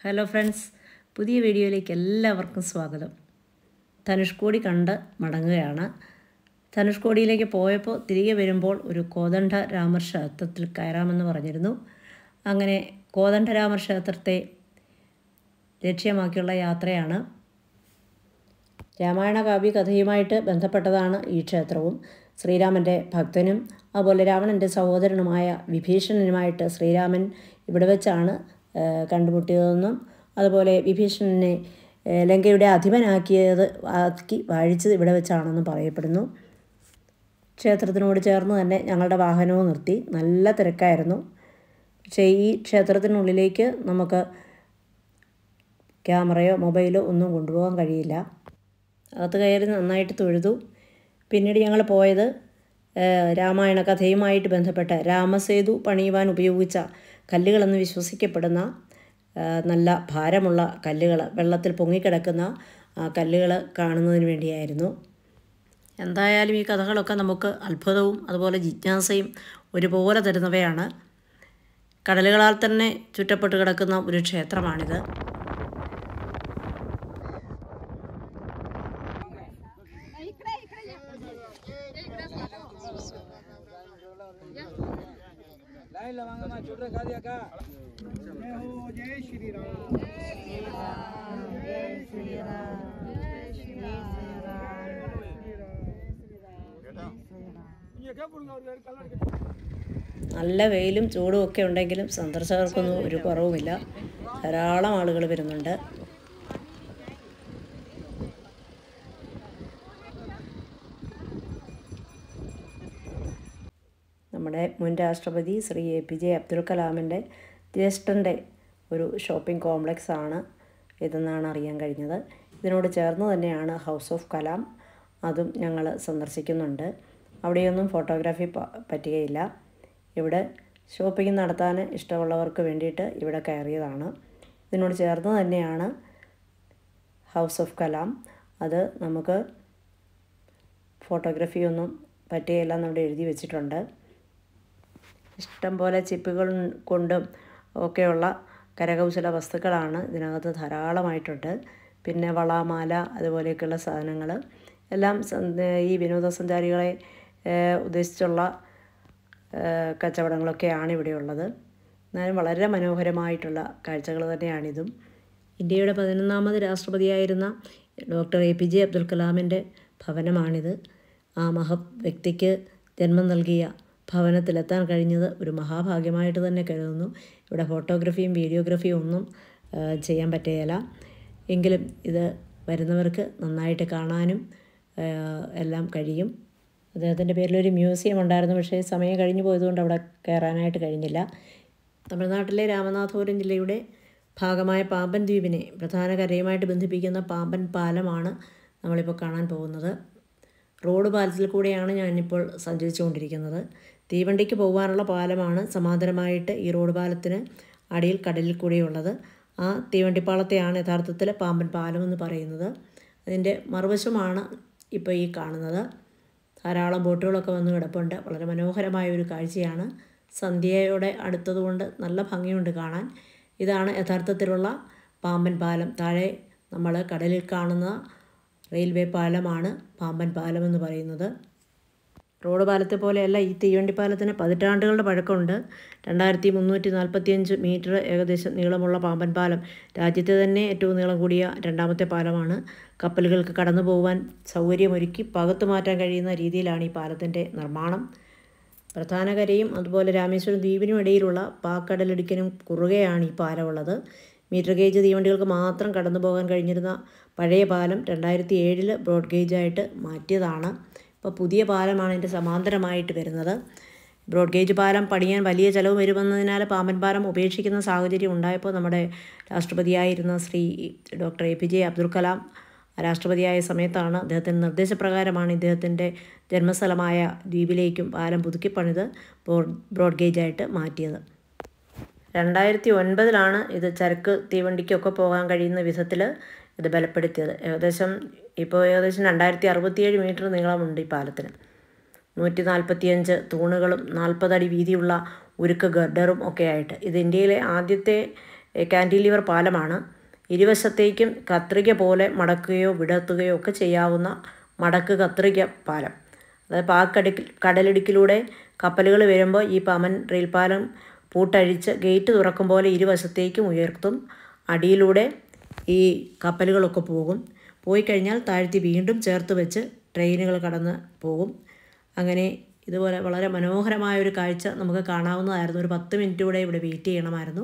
hello friends പുതിയ വീഡിയോയിലേക്ക് എല്ലാവർക്കും സ്വാഗതം ധനുഷ്കോടി കണ്ട് മടങ്ങുകയാണ് ധനുഷ്കോടിയിലേക്ക് പോയപ്പോൾ തിരികെ വരുമ്പോൾ ഒരു കോദണ്ഡ രാമർ ക്ഷേത്രത്തിൽ കയറാമെന്ന് പറഞ്ഞിരുന്നു അങ്ങനെ കോദണ്ഡ രാമർ ക്ഷേത്രത്തെ ലക്ഷ്യമാക്കിയുള്ള യാത്രയാണ് രാമായണ കാവ്യ കഥയുമായിട്ട് ബന്ധപ്പെട്ടതാണ് ഈ ക്ഷേത്രവും ശ്രീരാമൻ്റെ ഭക്തനും അതുപോലെ രാവണൻ്റെ സഹോദരനുമായ വിഭീഷണനുമായിട്ട് ശ്രീരാമൻ ഇവിടെ വെച്ചാണ് ഏഹ്, കണ്ടുമുട്ടിയതെന്നും അതുപോലെ വിഭീഷണനെ ഏഹ്, ലങ്കയുടെ അധിപനാക്കിയത് ആക്കി വാഴിച്ചത് ഇവിടെ വെച്ചാണെന്നും പറയപ്പെടുന്നു ക്ഷേത്രത്തിനോട് ചേർന്ന് തന്നെ ഞങ്ങളുടെ വാഹനവും നിർത്തി നല്ല തിരക്കായിരുന്നു പക്ഷേ ഈ ക്ഷേത്രത്തിനുള്ളിലേക്ക് നമുക്ക് ക്യാമറയോ മൊബൈലോ ഒന്നും കൊണ്ടുപോകാൻ കഴിയില്ല അകത്ത് കയറി നന്നായിട്ട് തൊഴുതു പിന്നീട് ഞങ്ങൾ പോയത് ഏഹ്, രാമായണ കഥയുമായിട്ട് ബന്ധപ്പെട്ട രാമസേതു പണിയുവാൻ ഉപയോഗിച്ച കല്ലുകളെന്ന് വിശ്വസിക്കപ്പെടുന്ന ഏഹ്, നല്ല ഭാരമുള്ള കല്ലുകൾ വെള്ളത്തിൽ പൊങ്ങിക്കിടക്കുന്ന കല്ലുകൾ കാണുന്നതിന് വേണ്ടിയായിരുന്നു എന്തായാലും ഈ കഥകളൊക്കെ നമുക്ക് അത്ഭുതവും അതുപോലെ ജിജ്ഞാസയും ഒരുപോലെ തരുന്നവയാണ് കടലുകളാൽ തന്നെ ചുറ്റപ്പെട്ട് കിടക്കുന്ന ഒരു ക്ഷേത്രമാണിത് लाइन लगाऊंगा मैं छोटे खा दिया का जय हो जय श्री राम നല്ല വെയിലും ചൂടും ഒക്കെ ഉണ്ടെങ്കിലും സന്ദർശകർക്കൊന്നും ഒരു കുറവുമില്ല ധാരാളം ആളുകൾ വരുന്നുണ്ട് നമ്മുടെ മുൻ രാഷ്ട്രപതി Shri A P J Abdul കലാമിൻ്റെ ജ്യേഷ്ഠൻ്റെ ഒരു ഷോപ്പിംഗ് കോംപ്ലക്സ് ആണ് ഇതെന്നാണ് അറിയാൻ കഴിഞ്ഞത് ഇതിനോട് ചേർന്ന് തന്നെയാണ് ഹൗസ് ഓഫ് കലാം അതും ഞങ്ങൾ സന്ദർശിക്കുന്നുണ്ട് അവിടെയൊന്നും ഫോട്ടോഗ്രാഫി പ- പറ്റുകയില്ല ഇവിടെ ഷോപ്പിംഗ് നടത്താൻ ഇഷ്ടമുള്ളവർക്ക് വേണ്ടിയിട്ട് ഇവിടെ കയറിയതാണ് ഇതിനോട് ചേർന്ന് തന്നെയാണ് ഹൗസ് ഓഫ് കലാം അത് നമുക്ക് ഫോട്ടോഗ്രാഫിയൊന്നും പറ്റുകയില്ല എന്നവിടെ എഴുതി വെച്ചിട്ടുണ്ട് ഇഷ്ടം പോലെ ചിപ്പുകൾ കൊണ്ടും ഒക്കെയുള്ള കരകൗശല വസ്തുക്കളാണ് ഇതിനകത്ത് ധാരാളമായിട്ടുണ്ട് പിന്നെ വള മാല അതുപോലെയൊക്കെയുള്ള സാധനങ്ങൾ എല്ലാം സ- ഈ വിനോദസഞ്ചാരികളെ ഏഹ്, ഉദ്ദേശിച്ചുള്ള ഏഹ്, കച്ചവടങ്ങളൊക്കെയാണ് ഇവിടെ ഉള്ളത് എന്നാലും വളരെ മനോഹരമായിട്ടുള്ള കാഴ്ചകൾ തന്നെയാണിതും ഇന്ത്യയുടെ പതിനൊന്നാമത് രാഷ്ട്രപതിയായിരുന്ന doctor A P J Abdul കലാമിൻ്റെ ഭവനമാണിത് ആ മഹത് വ്യക്തിക്ക് ജന്മം നൽകിയ ഭവനത്തിലെത്താൻ കഴിഞ്ഞത് ഒരു മഹാഭാഗ്യമായിട്ട് തന്നെ കരുതുന്നു ഇവിടെ ഫോട്ടോഗ്രഫിയും വീഡിയോഗ്രഫിയും ഒന്നും ആ, ചെയ്യാൻ പറ്റുകയില്ല എങ്കിലും ഇത് വരുന്നവർക്ക് നന്നായിട്ട് കാണാനും ആ, എല്ലാം കഴിയും അദ്ദേഹത്തിൻ്റെ പേരിലൊരു മ്യൂസിയം ഉണ്ടായിരുന്നു പക്ഷേ സമയം കഴിഞ്ഞു പോയതുകൊണ്ട് അവിടെ കയറാനായിട്ട് കഴിഞ്ഞില്ല തമിഴ്നാട്ടിലെ രാമനാഥപുരം ജില്ലയുടെ ഭാഗമായ പാമ്പൻ ദ്വീപിനെ പ്രധാന കരയുമായിട്ട് ബന്ധിപ്പിക്കുന്ന പാമ്പൻ പാലമാണ് നമ്മളിപ്പോൾ കാണാൻ പോകുന്നത് റോഡ് പാലത്തിൽ കൂടെയാണ് ഞാനിപ്പോൾ സഞ്ചരിച്ചുകൊണ്ടിരിക്കുന്നത് തീവണ്ടിക്ക് പോകാനുള്ള പാലമാണ് സമാന്തരമായിട്ട് ഈ റോഡ് പാലത്തിന് അടിയിൽ കടലിൽ കൂടെയുള്ളത് ആ തീവണ്ടിപ്പാളത്തെയാണ് യഥാർത്ഥത്തിൽ പാമ്പൻ പാലം എന്ന് പറയുന്നത് അതിൻ്റെ മറുവശമാണ് ഇപ്പോൾ ഈ കാണുന്നത് ധാരാളം ബോട്ടുകളൊക്കെ വന്ന് കിടപ്പുണ്ട് വളരെ മനോഹരമായ ഒരു കാഴ്ചയാണ് സന്ധ്യയോടെ അടുത്തതുകൊണ്ട് നല്ല ഭംഗിയുണ്ട് കാണാൻ ഇതാണ് യഥാർത്ഥത്തിലുള്ള പാമ്പൻ പാലം താഴെ നമ്മൾ കടലിൽ കാണുന്ന റെയിൽവേ പാലമാണ് പാമ്പൻ പാലം എന്ന് പറയുന്നത് റോഡ് പാലത്തെ പോലെയല്ല ഈ തീവണ്ടി പാലത്തിന് പതിറ്റാണ്ടുകളുടെ പഴക്കമുണ്ട് രണ്ടായിരത്തി മുന്നൂറ്റി നാൽപ്പത്തിയഞ്ച് മീറ്റർ ഏകദേശം നീളമുള്ള പാമ്പൻ പാലം രാജ്യത്തെ തന്നെ ഏറ്റവും നീളം കൂടിയ രണ്ടാമത്തെ പാലമാണ് കപ്പലുകൾക്ക് കടന്നു പോകുവാൻ സൗകര്യമൊരുക്കി പകത്തു മാറ്റാൻ കഴിയുന്ന രീതിയിലാണ് ഈ പാലത്തിൻ്റെ നിർമ്മാണം പ്രധാന കരയും അതുപോലെ രാമേശ്വരം ദ്വീപിനും ഇടയിലുള്ള പാക്കടലിടുക്കിനും കുറുകെയാണ് ഈ പാലമുള്ളത് മീറ്റർ ഗേജ് തീവണ്ടികൾക്ക് മാത്രം കടന്നു പോകാൻ കഴിഞ്ഞിരുന്ന പഴയ പാലം രണ്ടായിരത്തി ഏഴിൽ ബ്രോഡ് ഗേജായിട്ട് മാറ്റിയതാണ് ഇപ്പോൾ പുതിയ പാലമാണ് ഇതിൻ്റെ സമാന്തരമായിട്ട് വരുന്നത് ബ്രോഡ് ഗേജ് പാലം പണിയാൻ വലിയ ചിലവ് വരുമെന്നതിനാൽ പാമ്പൻ പാലം ഉപേക്ഷിക്കുന്ന സാഹചര്യം ഉണ്ടായപ്പോൾ നമ്മുടെ രാഷ്ട്രപതിയായിരുന്ന Shri doctor A P J Abdul Kalam രാഷ്ട്രപതിയായ സമയത്താണ് അദ്ദേഹത്തിൻ്റെ നിർദ്ദേശപ്രകാരമാണ് ഇദ്ദേഹത്തിൻ്റെ ജന്മസ്ഥലമായ ദ്വീപിലേക്കും പാലം പുതുക്കിപ്പണിത് ബ്രോഡ് ബ്രോഡ് ഗേജായിട്ട് മാറ്റിയത് രണ്ടായിരത്തി ഒൻപതിലാണ് ഇത് ചരക്ക് തീവണ്ടിക്കൊക്കെ പോകാൻ കഴിയുന്ന വിധത്തിൽ ഇത് ബലപ്പെടുത്തിയത് ഏകദേശം ഇപ്പോൾ ഏകദേശം രണ്ടായിരത്തി അറുപത്തിയേഴ് മീറ്റർ നീളമുണ്ട് ഈ പാലത്തിന് നൂറ്റി നാൽപ്പത്തിയഞ്ച് തൂണുകളും നാൽപ്പതടി വീതിയുള്ള ഉരുക്ക് ഗർഡറും ഒക്കെ ആയിട്ട് ഇത് ഇന്ത്യയിലെ ആദ്യത്തെ കാൻറ്റിലിവർ പാലമാണ് ഇരുവശത്തേക്കും കത്രിക പോലെ മടക്കുകയോ വിടർത്തുകയോ ഒക്കെ ചെയ്യാവുന്ന മടക്ക് കത്രിക പാലം അതായത് പാക്കടി കടലിടുക്കിലൂടെ കപ്പലുകൾ വരുമ്പോൾ ഈ പമൻ റെയിൽപാലം പൂട്ടഴിച്ച് ഗേറ്റ് തുറക്കും പോലെ ഇരുവശത്തേക്കും ഉയർത്തും അടിയിലൂടെ ഈ കപ്പലുകളൊക്കെ പോകും പോയി കഴിഞ്ഞാൽ താഴ്ത്തി വീണ്ടും ചേർത്ത് വെച്ച് ട്രെയിനുകൾ കടന്ന് പോകും അങ്ങനെ ഇതുപോലെ വളരെ മനോഹരമായ ഒരു കാഴ്ച നമുക്ക് കാണാവുന്നതായിരുന്നു ഒരു പത്ത് മിനിറ്റ് കൂടെ ഇവിടെ വെയിറ്റ് ചെയ്യണമായിരുന്നു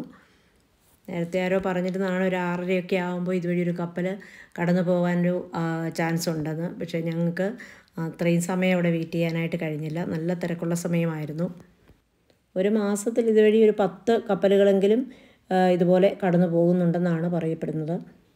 നേരത്തെ ആരോ പറഞ്ഞിരുന്നതാണ് ഒരു ആറരയൊക്കെ ആകുമ്പോൾ ഇതുവഴി ഒരു കപ്പൽ കടന്നു പോകാനൊരു ചാൻസ് ഉണ്ടെന്ന് പക്ഷേ ഞങ്ങൾക്ക് അത്രയും സമയം അവിടെ വെയിറ്റ് ചെയ്യാനായിട്ട് കഴിഞ്ഞില്ല നല്ല തിരക്കുള്ള സമയമായിരുന്നു ഒരു മാസത്തിൽ ഇതുവഴി ഒരു പത്ത് കപ്പലുകളെങ്കിലും ആ, ഇതുപോലെ കടന്നു പോകുന്നുണ്ടെന്നാണ് പറയപ്പെടുന്നത്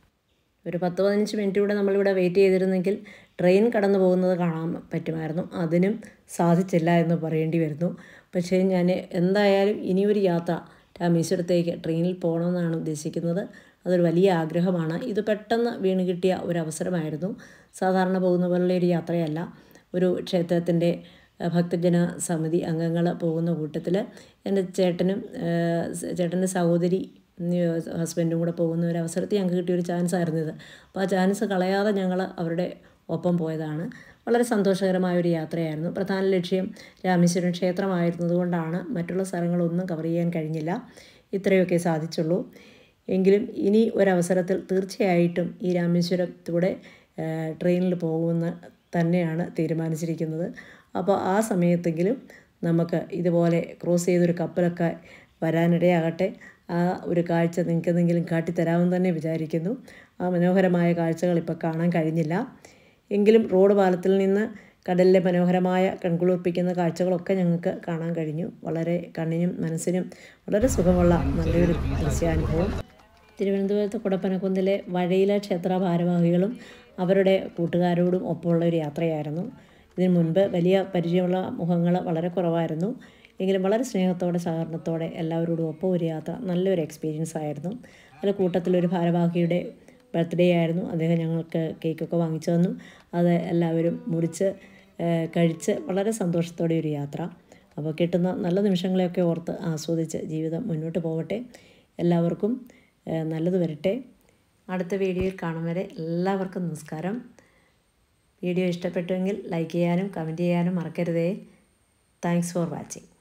ഒരു പത്ത് പതിനഞ്ച് മിനിറ്റ് കൂടെ നമ്മളിവിടെ വെയിറ്റ് ചെയ്തിരുന്നെങ്കിൽ ട്രെയിൻ കടന്നു പോകുന്നത് കാണാൻ പറ്റുമായിരുന്നു അതിനും സാധിച്ചില്ല എന്ന് പറയേണ്ടി വരുന്നു പക്ഷേ ഞാൻ എന്തായാലും ഇനിയൊരു യാത്ര രാമേശ്വരത്തേക്ക് ട്രെയിനിൽ പോകണമെന്നാണ് ഉദ്ദേശിക്കുന്നത് അതൊരു വലിയ ആഗ്രഹമാണ് ഇത് പെട്ടെന്ന് വീണ് കിട്ടിയ ഒരു അവസരമായിരുന്നു സാധാരണ പോകുന്ന പോലുള്ള ഒരു യാത്രയല്ല ഒരു ക്ഷേത്രത്തിൻ്റെ ഏഹ്, ഭക്തജന സമിതി അംഗങ്ങൾ പോകുന്ന കൂട്ടത്തിൽ എൻ്റെ ചേട്ടനും ഏഹ്, സ് ചേട്ടൻ്റെ സഹോദരി ഉം, ഹസ്ബൻഡും കൂടെ പോകുന്ന ഒരു അവസരത്തിൽ ഞങ്ങൾക്ക് കിട്ടിയ ഒരു ചാൻസ് ആയിരുന്നു ഇത് അപ്പോൾ ആ ചാൻസ് കളയാതെ ഞങ്ങൾ അവരുടെ ഒപ്പം പോയതാണ് വളരെ സന്തോഷകരമായ ഒരു യാത്രയായിരുന്നു പ്രധാന ലക്ഷ്യം രാമേശ്വരം ക്ഷേത്രമായിരുന്നതുകൊണ്ടാണ് മറ്റുള്ള സ്ഥലങ്ങളൊന്നും കവർ ചെയ്യാൻ കഴിഞ്ഞില്ല ഇത്രയൊക്കെ സാധിച്ചുള്ളൂ എങ്കിലും ഇനി ഒരവസരത്തിൽ തീർച്ചയായിട്ടും ഈ രാമേശ്വരത്തൂടെ ഏഹ്, ട്രെയിനിൽ പോകുമെന്ന് തന്നെയാണ് തീരുമാനിച്ചിരിക്കുന്നത് അപ്പോൾ ആ സമയത്തെങ്കിലും നമുക്ക് ഇതുപോലെ ക്രോസ് ചെയ്തൊരു കപ്പലൊക്കെ വരാനിടയാകട്ടെ ആ ഒരു കാഴ്ച നിങ്ങൾക്ക് എന്തെങ്കിലും കാട്ടിത്തരാമെന്ന് തന്നെ വിചാരിക്കുന്നു ആ മനോഹരമായ കാഴ്ചകൾ ഇപ്പോൾ കാണാൻ കഴിഞ്ഞില്ല എങ്കിലും റോഡ് പാലത്തിൽ നിന്ന് കടലിലെ മനോഹരമായ കൺകുളിർപ്പിക്കുന്ന കാഴ്ചകളൊക്കെ ഞങ്ങൾക്ക് കാണാൻ കഴിഞ്ഞു വളരെ കണ്ണിനും മനസ്സിനും വളരെ സുഖമുള്ള നല്ലൊരു ദൃശ്യാനുഭവം തിരുവനന്തപുരത്ത് കുടപ്പനക്കുന്നിലെ വഴയില ക്ഷേത്ര ഭാരവാഹികളും അവരുടെ കൂട്ടുകാരോടും ഒപ്പമുള്ള ഒരു യാത്രയായിരുന്നു ഇതിനു മുൻപ് വലിയ പരിചയമുള്ള മുഖങ്ങൾ വളരെ കുറവായിരുന്നു എങ്കിലും വളരെ സ്നേഹത്തോടെ സഹകരണത്തോടെ എല്ലാവരോടും ഒപ്പം ഒരു യാത്ര നല്ലൊരു എക്സ്പീരിയൻസ് ആയിരുന്നു അതിൽ കൂട്ടത്തിലൊരു ഭാരവാഹിയുടെ ബർത്ത്ഡേ ആയിരുന്നു അദ്ദേഹം ഞങ്ങൾക്ക് കേക്കൊക്കെ വാങ്ങിച്ചു തന്നു അത് എല്ലാവരും മുറിച്ച് ഏഹ്, കഴിച്ച് വളരെ സന്തോഷത്തോടെ ഒരു യാത്ര അപ്പോൾ കിട്ടുന്ന നല്ല നിമിഷങ്ങളെയൊക്കെ ഓർത്ത് ആസ്വദിച്ച് ജീവിതം മുന്നോട്ട് പോകട്ടെ എല്ലാവർക്കും ഏഹ്, നല്ലത് വരട്ടെ അടുത്ത വീഡിയോയിൽ കാണും വരെ എല്ലാവർക്കും നമസ്കാരം വീഡിയോ ഇഷ്ടപ്പെട്ടുവെങ്കിൽ ലൈക്ക് ചെയ്യാനും കമൻറ്റ് ചെയ്യാനും മറക്കരുതേ താങ്ക്സ് ഫോർ വാച്ചിങ്